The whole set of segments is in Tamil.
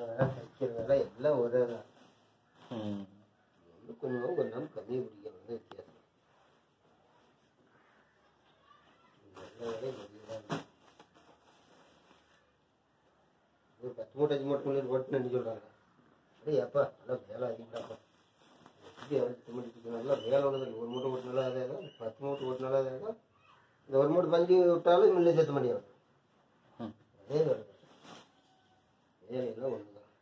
வேலை தைக்கிற வேலை எல்லாம் ஒரே தான் ம் ஒன்று கொஞ்சம் கொஞ்சம் கம்மியாக பிடிக்கும் வந்து வித்தியாசம் எல்லா வேலையும் கம்மியாக தான் இருக்கு. ஒரு பத்து மூட்டை அஞ்சு மூட்டை கொண்டு போட்டு நின்று சொல்கிறாங்க அடே அப்பா நல்லா வேலை அதிகமாப்பா எப்படி அரைச்சி முடிச்சுட்டு நல்லா வேலை ஒன்று ஒரு மூட்டை ஓட்டினாலும் அதே தான் பத்து மூட்டை ஓட்டினாலும் அதே தான் இந்த ஒரு மூட்டை பஞ்சு விட்டாலும் மில்லை சேர்த்த முடியாது ம். அதே வேலை தான் வேலையெல்லாம் ஒன்று தான்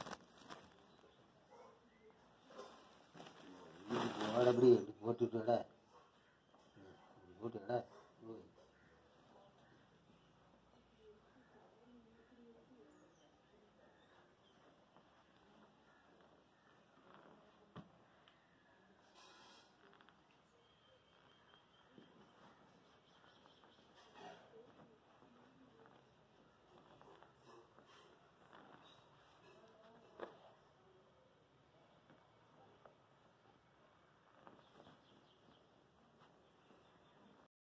வாடபடி இப்படி போட்டுட்டு